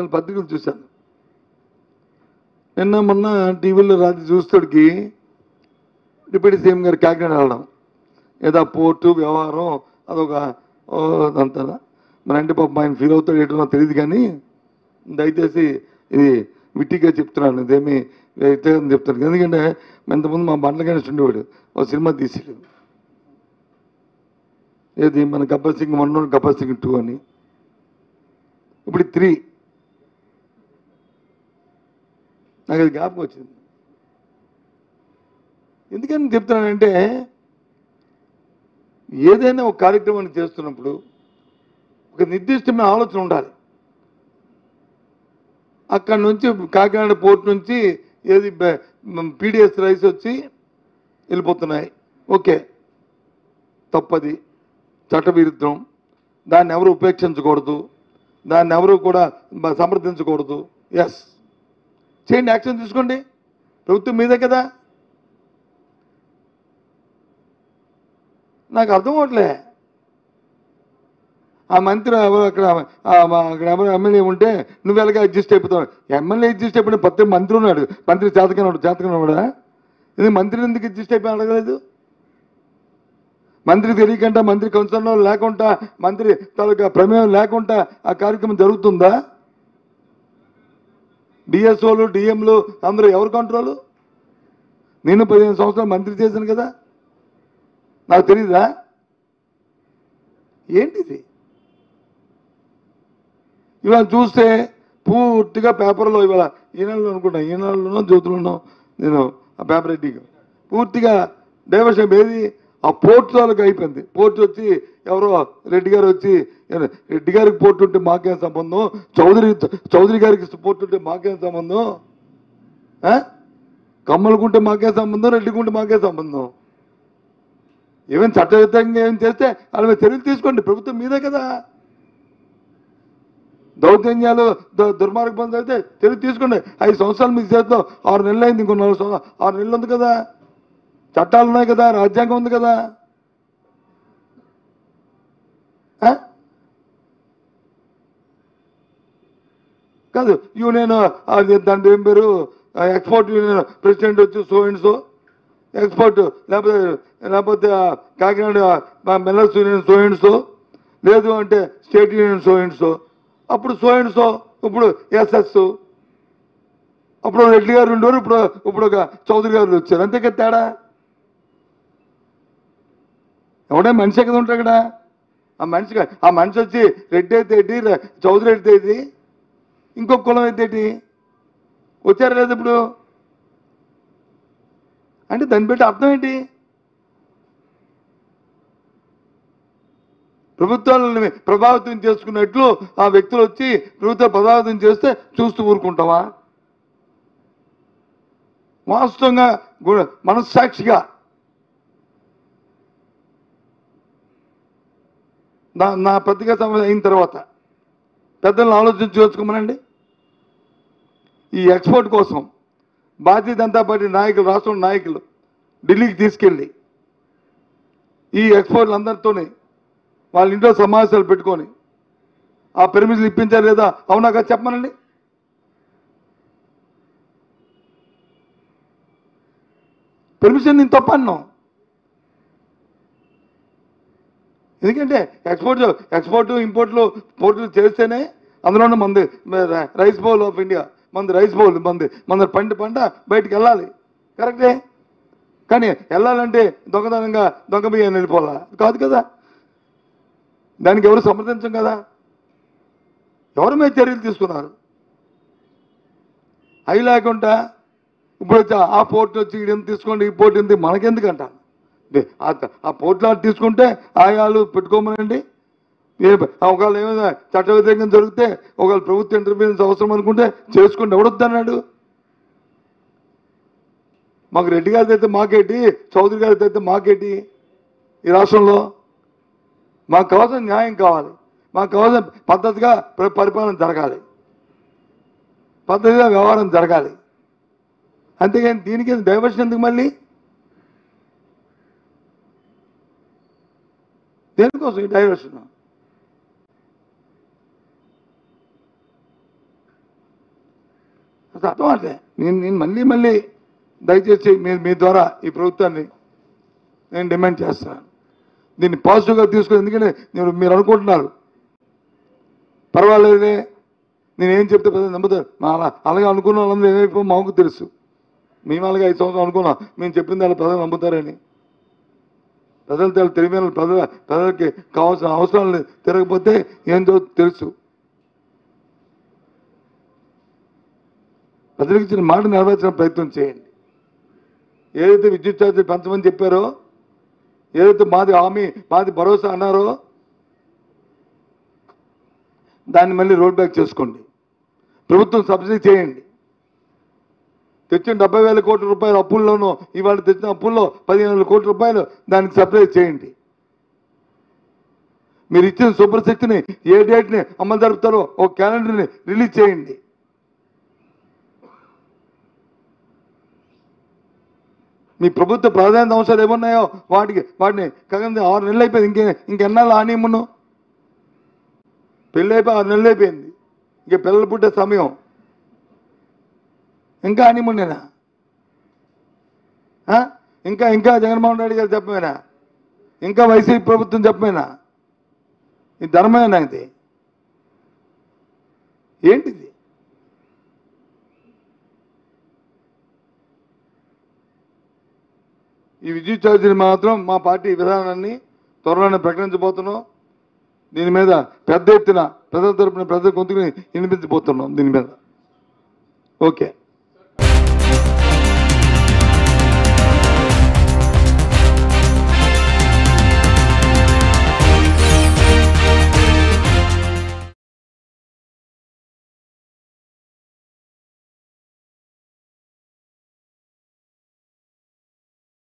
ఒకళ్ళ పత్రికలు చూశాను నిన్న మొన్న టీవీలో రాత్రి చూస్తాడికి డిప్యూటీ సీఎం గారు కాకినాడ వెళ్ళడం ఏదో ఆ పోర్టు వ్యవహారం అదొక ఓ, అదంతా మరి అంటే పాపం ఆయన ఫీల్ అవుతాడు ఏంటో నాకు తెలియదు కానీ దయచేసి ఇది విట్టిగా చెప్తున్నాను ఇదేమి వ్యక్తిగతం చెప్తాను ఎందుకంటే ఇంతకుముందు మా బండ్ల గణేష్ ఉండేవాడు ఒక సినిమా తీసాడు ఏది మన గబ్బర్ సింగ్ వన్ గబ్బర్ సింగ్ టూ అని ఇప్పుడు త్రీ నాకు అది జ్ఞాపకం వచ్చింది ఎందుకని చెప్తున్నానంటే ఏదైనా ఒక కార్యక్రమాన్ని చేస్తున్నప్పుడు ఒక నిర్దిష్టమైన ఆలోచన ఉండాలి అక్కడ నుంచి కాకినాడ పోర్ట్ నుంచి ఏది పీడిఎస్ రైస్ వచ్చి వెళ్ళిపోతున్నాయి ఓకే తప్పది చట్టవిరుద్ధం దాన్ని ఎవరు ఉపేక్షించకూడదు దాన్ని ఎవరు కూడా బ- సమర్థించకూడదు ఎస్ చేయండి యాక్షన్ తీసుకోండి ప్రభుత్వం మీదే కదా నాకు అర్థం అవట్లే ఆ మంత్రి ఎవరు అక్కడ ఆ మా- అక్కడ ఎవరు ఎమ్మెల్యే ఉంటే నువ్వు ఎలాగ అడ్జస్ట్ అయిపోతావు ఎమ్మెల్యే అడ్జస్ట్ అయిపోయిన పత్తి మంత్రి ఉన్నాడు మంత్రి చేతకన్నాడు చేతకన్నాడా ఇది మంత్రి ఎందుకు అడ్జస్ట్ అయిపోయి అడగలేదు మంత్రి తెలియకుండా మంత్రి కన్సర్న్లో లేకుండా మంత్రి తాలూకా ప్రమేయం లేకుండా ఆ కార్యక్రమం జరుగుతుందా డిఎస్ఓలు డిఎంలు అందరూ ఎవరు కంట్రోలు నేను పదిహేను సంవత్సరాలు మంత్రి చేశాను కదా నాకు తెలీదా ఏంటిది ఇవాళ చూస్తే పూర్తిగా పేపర్లో ఇవాళ ఈనాళ్ళు అనుకుంటా ఈనాళ్ళలోనో జ్యోతులను నేను ఆ పేపర్ రెడ్డికి పూర్తిగా డైవర్షన్ ఏది ఆ పోర్టు తాలూకు అయిపోయింది పోర్టు వచ్చి ఎవరో రెడ్డి గారు వచ్చి "ఏ, రెడ్డి గారికి పోర్టు ఉంటే మాకేం సంబంధం చౌదరి చౌదరి గారికి పోర్టు ఉంటే మాకేం సంబంధం ఆ? కమ్మలకుంటే మాకే సంబంధం రెడ్డికుంటే మాకే సంబంధం ఏమైనా చట్టవిధంగా ఏం చేస్తే వాళ్ళ మీద చర్యలు తీసుకోండి ప్రభుత్వం మీదే కదా దౌర్జన్యాలు దు- దుర్మార్గ పనులు అయితే చర్య తీసుకోండి ఐదు సంవత్సరాలు మీకు చేద్దాం ఆరు నెలలు అయింది ఇంకో నాలుగు సంవత్సరాలు ఆరు నెలలు ఉంది కదా చట్టాలు ఉన్నాయి కదా రాజ్యాంగం ఉంది కదా ఆ? కాదు యూనియన్ అది దాని ఏం పేరు ఎక్స్పోర్ట్ యూనియన్ ప్రెసిడెంట్ వచ్చి సో అండ్ సో ఎక్స్పోర్ట్ లేకపోతే లేకపోతే ఆ Kakinada millers union so and so లేదు అంటే state union so and so అప్పుడు సో అండ్ సో ఇప్పుడు ఎస్ఎస్ అప్పుడు రెడ్డి గారు ఉండేవారు ఇప్పుడు ఇప్పుడు ఒక చౌదరి గారు వచ్చారు అంతే కదా తేడా ఎవడే మనిషి కదా ఉంటాడు ఇక్కడ ఆ మనిషి కా- ఆ మనిషి వచ్చి రెడ్డి అయితే ఏంటి ర- చౌదరి అయితే ఏంటి ఇంకొక కులం అయితే ఏంటి వచ్చారా లేదు ఇప్పుడు అంటే దాన్ని బట్టి అర్థం ఏంటి ప్రభుత్వాలను ప్రభావితం చేసుకున్నట్లు ఆ వ్యక్తులు వచ్చి ప్రభుత్వం ప్రభావితం చేస్తే చూస్తూ ఊరుకుంటావా వాస్తవంగా గు- మనస్సాక్షిగా నా నా పత్రికా సమస్య అయిన తర్వాత పెద్దలను ఆలోచించి చేసుకోమనండి ఈ ఎక్స్పోర్ట్ కోసం భారతీయ జనతా పార్టీ నాయకులు రాష్ట్రం నాయకులు ఢిల్లీకి తీసుకెళ్ళి ఈ ఎక్స్పోర్ట్లు అందరితోని వాళ్ళ ఇంట్లో సమావేశాలు పెట్టుకొని ఆ పెర్మిషన్ ఇప్పించారు లేదా అవునా కదా చెప్పమనండి పెర్మిషన్ నేను తప్పన్నాం ఎందుకంటే ఎక్స్పోర్ట్ ఎక్స్పోర్ట్ ఇంపోర్ట్లు పోర్ట్లు చేస్తేనే అందులోనే మంది రైస్ బౌల్ ఆఫ్ ఇండియా మంది రైస్ బౌల్ మంది మన పంట పంట బయటికి వెళ్ళాలి కరెక్టే కానీ వెళ్ళాలంటే దొంగతనంగా దొంగ బియ్యాన్ని వెళ్ళిపోవాలా కాదు కదా దానికి ఎవరు సమర్థించం కదా ఎవరి మీద చర్యలు తీసుకున్నారు అవి లేకుండా ఇప్పుడు వచ్చి ఆ పోర్ట్ వచ్చి ఇది తీసుకోండి ఈ పోర్ట్ ఎంత మనకెందుకంట దే- ఆ- ఆ పోర్ట్లో తీసుకుంటే ఆయాలు పెట్టుకోమనండి ఏ ఒకవేళ ఏమైనా చట్ట వ్యతిరేకం జరిగితే ఒకవేళ ప్రభుత్వ ఇంటర్వ్యూన్స్ అవసరం అనుకుంటే చేసుకోండి ఎవడొద్దన్నాడు మాకు రెడ్డి గారిది అయితే మాకేటి చౌదరి గారిది అయితే మాకేటి ఈ రాష్ట్రంలో మాకు కావాల్సిన న్యాయం కావాలి మాకు కావాల్సిన పద్ధతిగా ప- పరిపాలన జరగాలి పద్ధతిగా వ్యవహారం జరగాలి అంతేగాని దీనికి డైవర్షన్ ఎందుకు మళ్ళీ దేనికోసం ఈ డైవర్షన్ అర్థం అంటే నేను నేను మళ్ళీ మళ్ళీ దయచేసి మీ మీ ద్వారా ఈ ప్రభుత్వాన్ని నేను డిమాండ్ చేస్తున్నాను దీన్ని పాజిటివ్గా తీసుకుని ఎందుకంటే నేను మీరు అనుకుంటున్నారు పర్వాలేదే నేనేం చెప్తే ప్రజలు నమ్ముతారు మా అలా- అలాగే అనుకున్న వాళ్ళందరూ ఏమైపో మాకు తెలుసు మేము అలాగే ఐదు సంవత్సరాలు అనుకున్నాం మేము చెప్పింది వాళ్ళు ప్రజలు నమ్ముతారని ప్రజలు తెలు- తెలివైన ప్రజల ప్రజలకి కావాల్సిన అవసరాలు తిరగకపోతే ఏంటో తెలుసు ప్రజలకు ఇచ్చిన మాట నెరవేర్చిన ప్రయత్నం చేయండి ఏదైతే విద్యుత్ ఛార్జీలు పెంచమని చెప్పారో ఏదైతే మాది హామీ మాది భరోసా అన్నారో దాన్ని మళ్ళీ రోల్ బ్యాక్ చేసుకోండి ప్రభుత్వం సబ్సిడీ చేయండి తెచ్చిన డెబ్బై వేల కోట్ల రూపాయల అప్పుల్లోనూ ఇవాళ తెచ్చిన అప్పుల్లో పదిహేను వేల కోట్ల రూపాయలు దానికి సప్లై చేయండి మీరు ఇచ్చిన సూపర్ శక్తిని ఏ డేట్ని అమలు జరుపుతారో ఒక క్యాలెండర్ని రిలీజ్ చేయండి మీ ప్రభుత్వ ప్రాధాన్యత అంశాలు ఏమున్నాయో వాటికి వాటిని కగంది ఆరు నెలలు అయిపోయింది ఇంకే ఇంకెన్నాళ్ళు ఆనియమును పెళ్ళి అయిపోయి ఆరు నెలలు అయిపోయింది ఇంక పిల్లలు పుట్టే సమయం ఇంకా ఆనియముండేనా ఆ? ఇంకా ఇంకా జగన్మోహన్ రెడ్డి గారు చెప్పమేనా ఇంకా వైసీపీ ప్రభుత్వం చెప్పమేనా ఇది ధర్మమేనా ఇది ఏంటిది ఈ విద్యుత్ ఛార్జీలు మాత్రం మా పార్టీ విధానాన్ని త్వరలోనే ప్రకటించబోతున్నాం దీని మీద పెద్ద ఎత్తున ప్రజల తరపున ప్రజల గొంతుకుని వినిపించబోతున్నాం దీని మీద ఓకే